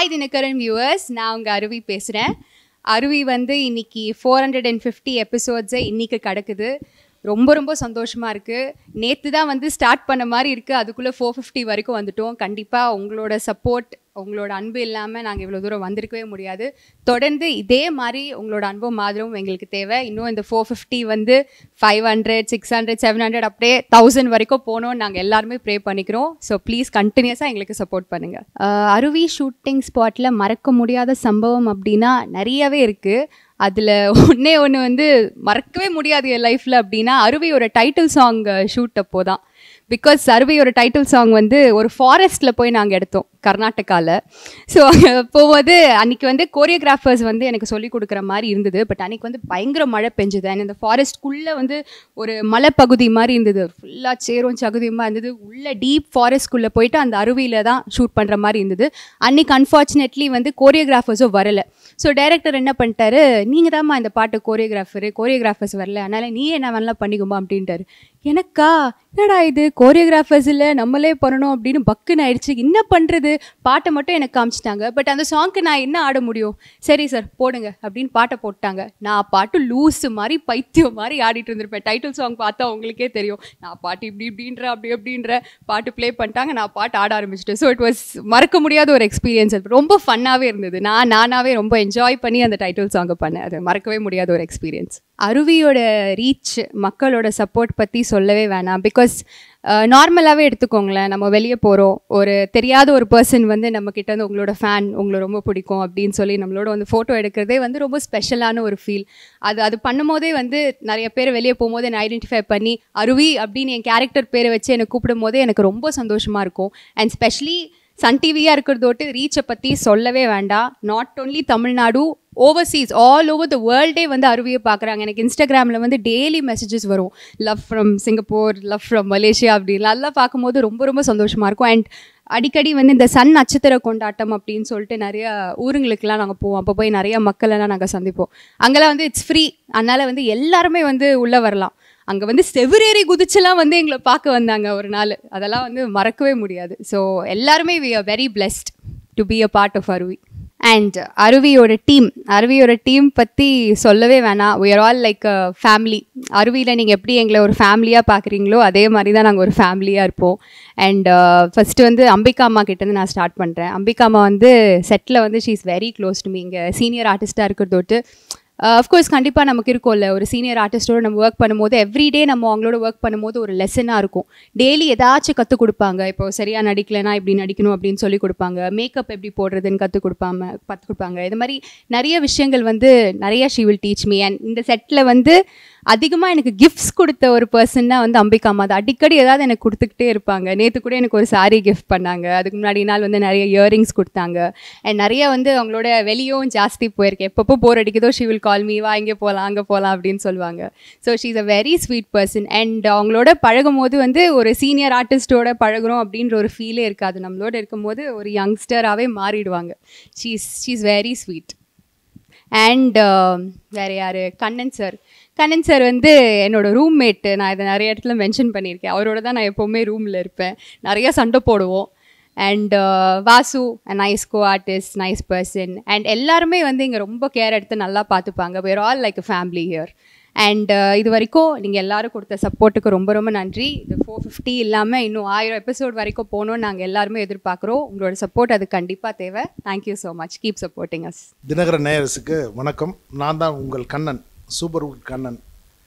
hi Dinakaran viewers நான் உங்கள் அருவி பேசுகிறேன் அருவி வந்து இன்னைக்கு ஃபோர் ஹண்ட்ரட் அண்ட் ஃபிஃப்டி எபிசோட்ஸை இன்னைக்கு கிடக்குது ரொம்ப ரொம்ப சந்தோஷமாக இருக்குது நேற்று தான் வந்து ஸ்டார்ட் பண்ண மாதிரி இருக்குது அதுக்குள்ளே ஃபோர் ஃபிஃப்டி வரைக்கும் வந்துட்டோம் கண்டிப்பாக உங்களோட சப்போர்ட் உங்களோட அன்பு இல்லாமல் நாங்கள் இவ்வளோ தூரம் வந்திருக்கவே முடியாது தொடர்ந்து இதே மாதிரி உங்களோட அன்பும் மாதிரியும் எங்களுக்கு தேவை இன்னும் இந்த ஃபோர் ஃபிஃப்டி வந்து five hundred six hundred seven hundred அப்படியே தௌசண்ட் வரைக்கும் போகணும்னு நாங்கள் எல்லாருமே ப்ரே பண்ணிக்கிறோம் ஸோ ப்ளீஸ் கண்டினியூஸாக எங்களுக்கு சப்போர்ட் பண்ணுங்கள் அருவி ஷூட்டிங் ஸ்பாட்டில் மறக்க முடியாத சம்பவம் அப்படின்னா நிறையவே இருக்குது அதில் ஒன்றே ஒன்று வந்து மறக்கவே முடியாது என் லைஃப்பில் அப்படின்னா அருவியோட டைட்டில் சாங் ஷூட் அப்போ தான் பிகாஸ் அருவியோட டைட்டில் சாங் வந்து ஒரு ஃபாரஸ்ட்டில் போய் நாங்கள் எடுத்தோம் கர்நாடகாவில் ஸோ அங்கே போகும்போது அன்றைக்கி வந்து கோரியோகிராஃபர்ஸ் வந்து எனக்கு சொல்லிக் கொடுக்குற மாதிரி இருந்தது பட் அன்றைக்கி வந்து பயங்கர மழை பெஞ்சுது அண்ட் இந்த ஃபாரஸ்ட்குள்ளே வந்து ஒரு மலைப்பகுதி மாதிரி இருந்தது ஃபுல்லாக சேரும் சகுதியுமாக இருந்தது உள்ளே டீப் ஃபாரஸ்ட்குள்ளே போயிட்டு அந்த அருவியில் தான் ஷூட் பண்ணுற மாதிரி இருந்தது அன்றைக்கி அன்ஃபார்ச்சுனேட்லி வந்து கோரியோகிராஃபர்ஸும் வரலை ஸோ டைரக்டர் என்ன பண்ணிட்டாரு நீங்கள் தாம்மா இந்த பாட்டு கோரியோகிராஃபரு கோரியோகிராஃபர்ஸ் வரல அதனால் நீ என்ன வேணாலும் பண்ணிக்குமா அப்படின்ட்டாரு எனக்கா என்னடா இது கோரியோகிராஃபர்ஸ் இல்லை நம்மளே பண்ணணும் அப்படின்னு பக்குன்னு ஆயிடுச்சு என்ன பண்ணுறது பாட்டை மட்டும் எனக்கு காமிச்சிட்டாங்க பட் அந்த சாங்க்கு நான் என்ன ஆட முடியும் சரி சார் போடுங்க அப்படின்னு பாட்டை போட்டாங்க நான் பாட்டு லூஸு மாதிரி பைத்தியம் மாதிரி ஆடிட்டு இருந்திருப்பேன் டைட்டில் சாங் பார்த்தா உங்களுக்கே தெரியும் நான் பாட்டு இப்படி இப்படின்ற அப்படி அப்படின்ற பாட்டு ப்ளே பண்ணிட்டாங்க நான் பாட்டு ஆட ஆரம்பிச்சிட்டேன் ஸோ இட் வாஸ் மறக்க முடியாத ஒரு எக்ஸ்பீரியன்ஸ் அது ரொம்ப ஃபன்னாகவே இருந்தது நான் நானாகவே ரொம்ப என்ஜாய் பண்ணி அந்த டைட்டில் சாங்கை பண்ணேன் அது மறக்கவே முடியாத ஒரு எக்ஸ்பீரியன்ஸ் அருவியோட ரீச் மக்களோட சப்போர்ட் பற்றி சொல்லவே வேணாம் பிகாஸ் நார்மலாகவே எடுத்துக்கோங்களேன் நம்ம வெளியே போகிறோம் ஒரு தெரியாத ஒரு பர்சன் வந்து நம்ம கிட்ட வந்து உங்களோட ஃபேன் உங்களை ரொம்ப பிடிக்கும் அப்படின்னு சொல்லி நம்மளோட வந்து ஃபோட்டோ எடுக்கிறதே வந்து ரொம்ப ஸ்பெஷலான ஒரு ஃபீல் அது அது பண்ணும்போதே வந்து நிறைய பேர் வெளியே போகும்போது என்னை ஐடென்டிஃபை பண்ணி அருவி அப்படின்னு என் கேரக்டர் பேரை வச்சு என்னை கூப்பிடும் போதே எனக்கு ரொம்ப சந்தோஷமாக இருக்கும் அண்ட் ஸ்பெஷலி சன் டிவியாக இருக்கிறதோட்டு ரீச்சை பற்றி சொல்லவே வேண்டாம் not only Tamil Nadu overseas all over the வேர்ல்டே வந்து அருவியை பார்க்குறாங்க எனக்கு இன்ஸ்டாகிராமில் வந்து டெய்லி மெசேஜஸ் வரும் love from Singapore love from Malaysia அப்படின்னு அதெல்லாம் பார்க்கும்போது ரொம்ப ரொம்ப சந்தோஷமாக இருக்கும் அண்ட் அடிக்கடி வந்து இந்த சன் நட்சத்திர கொண்டாட்டம் அப்படின்னு சொல்லிட்டு நிறைய ஊருங்களுக்கெல்லாம் நாங்கள் போவோம் அப்போ போய் நிறைய மக்களெல்லாம் நாங்கள் சந்திப்போம் அங்கெல்லாம் வந்து இட்ஸ் ஃப்ரீ அதனால் வந்து எல்லாருமே வந்து உள்ளே வரலாம் அங்கே வந்து செவிரேறி குதிச்செல்லாம் வந்து எங்களை பார்க்க வந்தாங்க ஒரு நாள் அதெல்லாம் வந்து மறக்கவே முடியாது ஸோ எல்லாருமே we are very blessed to be a part of Aruvi and அருவியோட டீம் அருவியோட டீம் பற்றி சொல்லவே வேணாம் we are all like a family அருவியில் நீங்கள் எப்படி எங்களை ஒரு ஃபேமிலியாக பார்க்குறீங்களோ அதே மாதிரி தான் நாங்கள் ஒரு ஃபேமிலியாக இருப்போம் அண்ட் ஃபஸ்ட்டு வந்து அம்பிகா அம்மா கிட்டேருந்து நான் ஸ்டார்ட் பண்ணுறேன் அம்பிகா அம்மா வந்து செட்டில் வந்து she is very close to me இங்கே சீனியர் ஆர்டிஸ்ட்டாக இருக்கிறதோட்டு அஃப்கோர்ஸ் கண்டிப்பாக நமக்கு இருக்கும்ல ஒரு சீனியர் ஆர்டிஸ்டோட நம்ம ஒர்க் பண்ணும்போது எவ்ரிடே நம்ம அவங்களோட ஒர்க் பண்ணும்போது ஒரு லெசனாக இருக்கும் டெய்லி ஏதாச்சும் கற்றுக் கொடுப்பாங்க இப்போ சரியாக நடிக்கலைனா இப்படி நடிக்கணும் அப்படின்னு சொல்லி கொடுப்பாங்க மேக்கப் எப்படி போடுறதுன்னு கற்றுக் கொடுப்பாங்க கற்றுக் கொடுப்பாங்க இது மாதிரி நிறைய விஷயங்கள் வந்து நிறைய she will teach me and இந்த செட்டில் வந்து அதிகமாக எனக்கு கிஃப்ட்ஸ் கொடுத்த ஒரு பர்சன்னா வந்து அம்பிகா அம்மா தான் அடிக்கடி ஏதாவது எனக்கு கொடுத்துக்கிட்டே இருப்பாங்க நேற்று கூட எனக்கு ஒரு சாரீ கிஃப்ட் பண்ணாங்க அதுக்கு முன்னாடி நாள் வந்து நிறைய இயரிங்ஸ் கொடுத்தாங்க அண்ட் நிறைய வந்து அவங்களோட வெளியும் ஜாஸ்தி போயிருக்கேன் எப்பப்போ போர் அடிக்குதோ ஷி வில் கால் மீ வா இங்கே போகலாம் அங்கே போகலாம் அப்படின்னு சொல்லுவாங்க so she is a very sweet person and அவங்களோட பழகும் போது வந்து ஒரு சீனியர் ஆர்டிஸ்டோட பழகுறோம் அப்படின்ற ஒரு ஃபீலே இருக்காது நம்மளோட இருக்கும்போது ஒரு யங்ஸ்டராகவே மாறிடுவாங்க she is she is very sweet and வேறு யார் கண்ணன் சார் கண்ணன் சார் வந்து என்னோட ரூம்மேட்டு நான் இதை நிறைய இடத்துல மென்ஷன் பண்ணியிருக்கேன் அவரோட தான் நான் எப்போவுமே ரூமில் இருப்பேன் நிறைய சண்டை போடுவோம் and Vasu nice co artist nice person and எல்லாருமே வந்து இங்கே ரொம்ப கேர் எடுத்து நல்லா பார்த்துப்பாங்க we're all like a family here and இது வரைக்கும் நீங்கள் எல்லாரும் கொடுத்த சப்போர்ட்டுக்கு ரொம்ப ரொம்ப நன்றி இது ஃபோர் ஃபிஃப்டி இல்லாமல் இன்னும் ஆயிரம் எபிசோட் வரைக்கும் போகணும்னு நாங்கள் எல்லாருமே எதிர்பார்க்குறோம் உங்களோட சப்போர்ட் அது கண்டிப்பாக தேவை thank you so much keep supporting us தினகர நேயர்ஸுக்கு வணக்கம் நான் தான் உங்கள் கண்ணன் சூப்பர் உட் கண்ணன்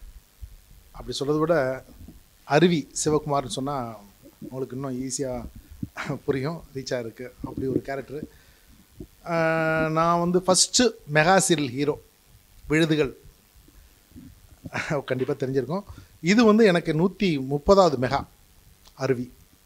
அப்படி சொல்கிறத விட அருவி சிவகுமார்னு சொன்னால் உங்களுக்கு இன்னும் ஈஸியாக புரியும் ரீச் ஆகிருக்கு அப்படி ஒரு கேரக்டரு நான் வந்து ஃபஸ்ட்டு மெகா சீரியல் ஹீரோ விழுதுகள் கண்டிப்பாக தெரிஞ்சிருக்கும் இது வந்து எனக்கு நூற்றி முப்பதாவது மெகா அருவி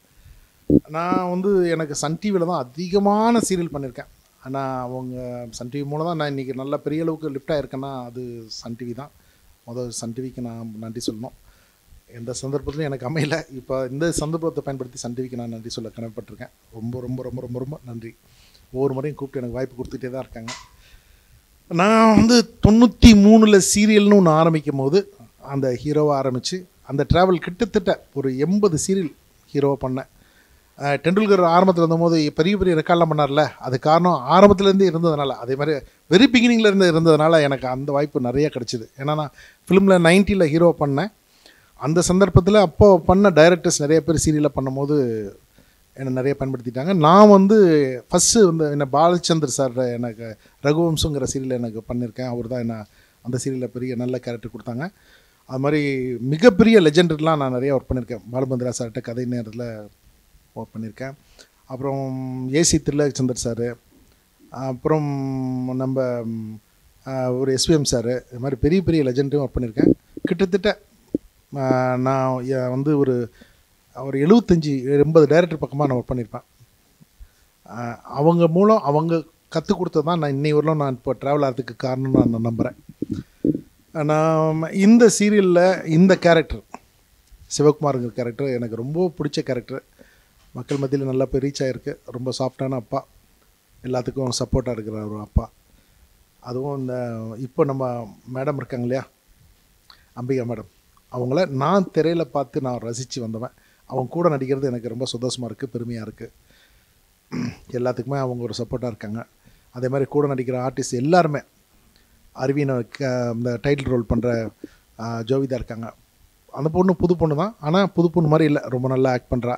நான் வந்து எனக்கு சன் டிவியில் தான் அதிகமான சீரியல் பண்ணியிருக்கேன் ஆனால் அவங்க சன் டிவி மூலம் தான் நான் இன்றைக்கி நல்ல பெரிய அளவுக்கு லிஃப்ட் ஆகிருக்கேன்னா அது சன் டிவி தான் முதல் சன் டிவிக்கு நான் நன்றி சொல்லணும் எந்த சந்தர்ப்பத்திலும் எனக்கு அமையல இப்போ இந்த சந்தர்ப்பத்தை பயன்படுத்தி சன் டிவிக்கு நான் நன்றி சொல்ல கடமைப்பட்டிருக்கேன் ரொம்ப ரொம்ப ரொம்ப ரொம்ப ரொம்ப நன்றி ஒவ்வொரு முறையும் கூப்பிட்டு எனக்கு வாய்ப்பு கொடுத்துட்டே தான் இருக்காங்க நான் வந்து தொண்ணூற்றி மூணில் சீரியல்னு ஒன்று ஆரம்பிக்கும் போது அந்த ஹீரோவை ஆரம்பித்து அந்த ட்ராவல் கிட்டத்தட்ட ஒரு எண்பது சீரியல் ஹீரோவை பண்ணேன் அஹ், டெண்டுல்கர் ஆரம்பத்தில் இருந்தபோது பெரிய பெரிய ரெக்கார்ட்லாம் பண்ணார்ல அது காரணம் ஆரம்பத்துலேருந்து இருந்ததுனால அதே மாதிரி வெரி பிகினிங்ல இருந்து இருந்ததுனால எனக்கு அந்த வாய்ப்பு நிறைய கிடச்சிது ஏன்னா நான் ஃபிலிமில் நைன்ட்டியில் ஹீரோ பண்ணேன் அந்த சந்தர்ப்பத்தில் அப்போ பண்ண டைரக்டர்ஸ் நிறைய பேர் சீரியலில் பண்ணும்போது என்னை நிறைய பயன்படுத்திட்டாங்க நான் வந்து ஃபஸ்ட்டு வந்து என்ன பாலச்சந்தர் சார் எனக்கு ரகுவம்சங்கிற சீரியல் எனக்கு பண்ணியிருக்கேன் அவர் தான் என்ன அந்த சீரியலில் பெரிய நல்ல கேரக்டர் கொடுத்தாங்க அது மாதிரி மிகப்பெரிய லெஜெண்டர்லாம் நான் நிறைய ஒர்க் பண்ணியிருக்கேன் பாலபந்திரா சார்கிட்ட கதை நேரத்தில் ஒர்க் பண்ணியிருக்கேன் அப்புறம் ஏசி திருலகச்சந்தர் சார் அப்புறம் நம்ம ம், ஆஹ், ஒரு எஸ்விஎம் சார் இது மாதிரி பெரிய பெரிய லெஜெண்ட்டையும் ஒர்க் பண்ணியிருக்கேன் கிட்டத்தட்ட ஆஹ், நான் எ- வந்து ஒரு ஒரு எழுபத்தஞ்சி எண்பது டைரக்டர் பக்கமாக நான் ஒர்க் பண்ணியிருப்பேன் ஆஹ், அவங்க மூலம் அவங்க கற்றுக் கொடுத்தது தான் நான் இன்னை வரலும் நான் இப்போ ட்ராவல் ஆகிறதுக்கு காரணம்னு நான் நம்புகிறேன் நான் இந்த சீரியலில் இந்த கேரக்டர் சிவகுமாருங்கிற கேரக்டர் எனக்கு ரொம்ப பிடிச்ச கேரக்டர் மக்கள் மத்தியில் நல்லா போய் ரீச் ஆகிருக்கு ரொம்ப சாஃப்டான அப்பா எல்லாத்துக்கும் சப்போர்ட்டாக இருக்கிற ஒரு அப்பா அதுவும் இந்த இப்போ நம்ம மேடம் இருக்காங்க இல்லையா அம்பிகா மேடம் அவங்கள நான் திரையில் பார்த்து நான் ரசித்து வந்தவன் அவங்க கூட நடிக்கிறது எனக்கு ரொம்ப சந்தோஷமாக இருக்குது பெருமையாக இருக்குது எல்லாத்துக்குமே அவங்க ஒரு சப்போர்ட்டாக இருக்காங்க அதே மாதிரி கூட நடிக்கிற ஆர்டிஸ்ட் எல்லாருமே அருவினை இந்த டைட்டில் ரோல் பண்ணுற ஜோவிதா இருக்காங்க அந்த பொண்ணு புது பொண்ணு தான் ஆனால் புது பொண்ணு மாதிரி இல்லை ரொம்ப நல்லா ஆக்ட் பண்ணுறா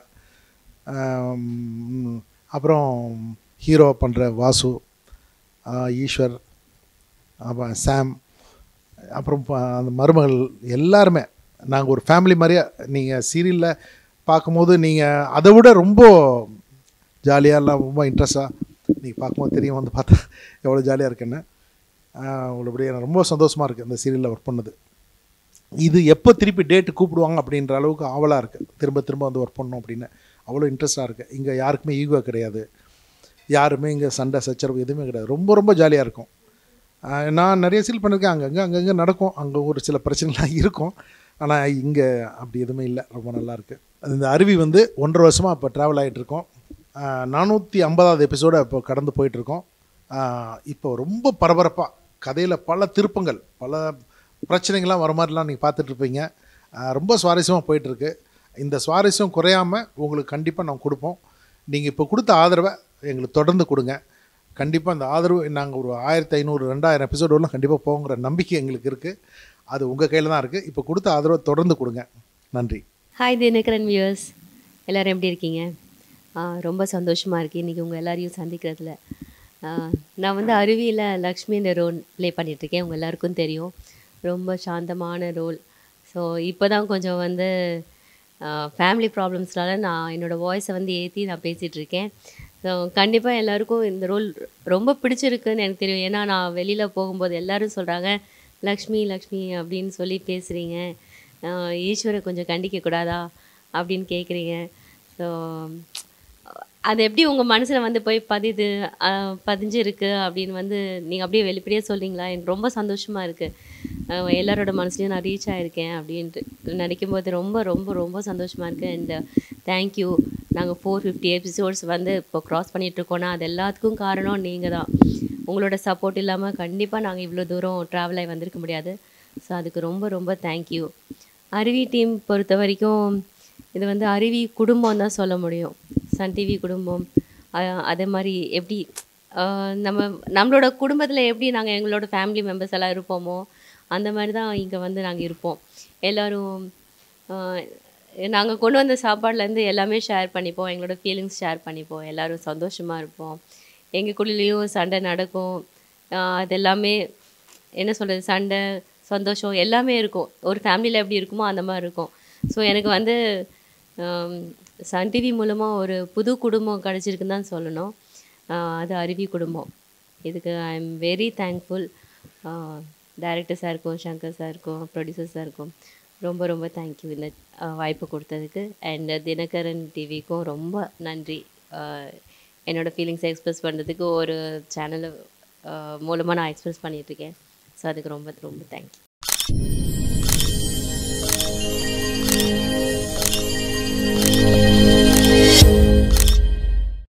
அப்புறம் ஹீரோ பண்ணுற வாசு ஆஹ் ஈஸ்வர் அப்புறம் சாம் அப்புறம் ப- அந்த மருமகள் எல்லாருமே நாங்கள் ஒரு ஃபேமிலி மாதிரியே நீங்கள் சீரியலில் பார்க்கும்போது நீங்கள் அதை விட ரொம்ப ஜாலியாகலாம் ரொம்ப இன்ட்ரெஸ்டாக நீங்கள் பார்க்கும்போது தெரியும் வந்து பார்த்தா எவ்வளோ ஜாலியாக இருக்குன்னு உள்ளபடி எனக்கு ரொம்ப சந்தோஷமாக இருக்குது இந்த சீரியலில் ஒர்க் பண்ணது இது எப்போ திருப்பி டேட்டு கூப்பிடுவாங்க அப்படின்ற அளவுக்கு ஆவலாக இருக்குது திரும்ப திரும்ப வந்து ஒர்க் பண்ணணும் அப்படின்னு அவ்வளோ இன்ட்ரெஸ்டாக இருக்குது இங்கே யாருக்குமே ஈகோ கிடையாது யாருமே இங்கே சண்டை சச்சரவு எதுவுமே கிடையாது ரொம்ப ரொம்ப ஜாலியாக இருக்கும் ஆஹ் நான் நிறைய சீல் பண்ணியிருக்கேன் அங்கங்கே அங்கங்கே நடக்கும் அங்கே ஒரு சில பிரச்சனைலாம் இருக்கும் ஆனால் இங்கே அப்படி எதுவுமே இல்லை ரொம்ப நல்லா இருக்கு அது இந்த அருவி வந்து ஒன்றரை வருஷமாக இப்போ ட்ராவல் ஆகிட்டு இருக்கோம் நானூற்றி ஐம்பதாவது எபிசோட இப்போ கடந்து போயிட்டுருக்கோம் இப்போ ரொம்ப பரபரப்பாக கதையில் பல திருப்பங்கள் பல பிரச்சனைகள்லாம் வர மாதிரிலாம் நீங்கள் பார்த்துட்ருப்பீங்க ரொம்ப சுவாரஸ்யமாக போயிட்டுருக்கு இந்த சுவாரஸ்யம் குறையாமல் உங்களுக்கு கண்டிப்பாக நான் கொடுப்போம் நீங்கள் இப்போ கொடுத்த ஆதரவை எங்களுக்கு தொடர்ந்து கொடுங்க கண்டிப்பாக இந்த ஆதரவு நாங்கள் ஒரு ஆயிரத்தி ஐநூறு ரெண்டாயிரம் எபிசோடு வரலாம் கண்டிப்பாக போங்கிற நம்பிக்கை எங்களுக்கு இருக்குது அது உங்கள் கையில் தான் இருக்குது இப்போ கொடுத்த ஆதரவை தொடர்ந்து கொடுங்க நன்றி ஹாய் தினகரன் வியூவர்ஸ் எல்லோரும் எப்படி இருக்கீங்க ஆ, ரொம்ப சந்தோஷமாக இருக்குது இன்றைக்கி உங்கள் எல்லாரையும் சந்திக்கிறதுல ஆ, நான் வந்து அருவியில் லக்ஷ்மி இந்த ரோல் ப்ளே பண்ணிகிட்ருக்கேன் உங்கள் எல்லாருக்கும் தெரியும் ரொம்ப சாந்தமான ரோல் ஸோ இப்போ தான் கொஞ்சம் வந்து ஃபேமிலி ப்ராப்ளம்ஸ்னால நான் என்னோடய வாய்ஸை வந்து ஏற்றி நான் பேசிகிட்டு இருக்கேன் ஸோ கண்டிப்பாக எல்லாருக்கும் இந்த ரோல் ரொம்ப பிடிச்சிருக்குன்னு எனக்கு தெரியும் ஏன்னா நான் வெளியில் போகும்போது எல்லாரும் சொல்கிறாங்க லக்ஷ்மி லக்ஷ்மி அப்படின்னு சொல்லி பேசுகிறீங்க ஈஸ்வரை கொஞ்சம் கண்டிக்க கூடாதா அப்படின்னு கேட்குறீங்க ஸோ அது எப்படி உங்கள் மனசில் வந்து போய் பதிது அஹ், பதிஞ்சிருக்கு அப்படின்னு வந்து நீங்கள் அப்படியே வெளிப்படையாக சொல்கிறீங்களா எனக்கு ரொம்ப சந்தோஷமாக இருக்குது எல்லாரோட மனசுலையும் நான் ரீச் ஆகிருக்கேன் அப்படின்ட்டு நினைக்கும் போது ரொம்ப ரொம்ப ரொம்ப சந்தோஷமாக இருக்குது அண்ட் தேங்க்யூ நாங்கள் ஃபோர் ஃபிஃப்டி எபிசோட்ஸ் வந்து இப்போ க்ராஸ் பண்ணிகிட்ருக்கோன்னா அது எல்லாத்துக்கும் காரணம் நீங்கள் தான் உங்களோட சப்போர்ட் இல்லாமல் கண்டிப்பாக நாங்கள் இவ்வளோ தூரம் ட்ராவல் ஆகி வந்திருக்க முடியாது ஸோ அதுக்கு ரொம்ப ரொம்ப தேங்க்யூ அருவி டீம் பொறுத்த வரைக்கும் இது வந்து அருவி குடும்பம் தான் சொல்ல முடியும் சன் டிவி குடும்பம் அ- அதே மாதிரி எப்படி அஹ், நம்ம நம்மளோட குடும்பத்தில் எப்படி நாங்கள் எங்களோட ஃபேமிலி மெம்பர்ஸ் எல்லாம் இருப்போமோ அந்த மாதிரி தான் இங்கே வந்து நாங்கள் இருப்போம் எல்லோரும் நாங்கள் கொண்டு வந்த சாப்பாடுலேருந்து எல்லாமே ஷேர் பண்ணிப்போம் எங்களோட ஃபீலிங்ஸ் ஷேர் பண்ணிப்போம் எல்லோரும் சந்தோஷமாக இருப்போம் எங்களுக்குள்ளேயும் சண்டை நடக்கும் ஆஹ் அது எல்லாமே என்ன சொல்கிறது சண்டை சந்தோஷம் எல்லாமே இருக்கும் ஒரு ஃபேமிலியில் எப்படி இருக்குமோ அந்த மாதிரி இருக்கும் ஸோ எனக்கு வந்து ஆம், சன் டிவி மூலமாக ஒரு புது குடும்பம் கிடச்சிருக்குன்னு தான் சொல்லணும் ஆஹ் அது அருவி குடும்பம் இதுக்கு I am very thankful director சாருக்கும் சங்கர் சாருக்கும் ப்ரொடியூசர் சாருக்கும் ரொம்ப ரொம்ப தேங்க்யூ இந்த ஆஹ் வாய்ப்பு கொடுத்ததுக்கு அண்ட் தினகரன் டிவிக்கும் ரொம்ப நன்றி ஆஹ் என்னோட ஃபீலிங்ஸை எக்ஸ்பிரஸ் பண்ணுறதுக்கு ஒரு சேனல் மூலமாக நான் எக்ஸ்பிரஸ் பண்ணிகிட்ருக்கேன் ஸோ அதுக்கு ரொம்ப ரொம்ப தேங்க்யூ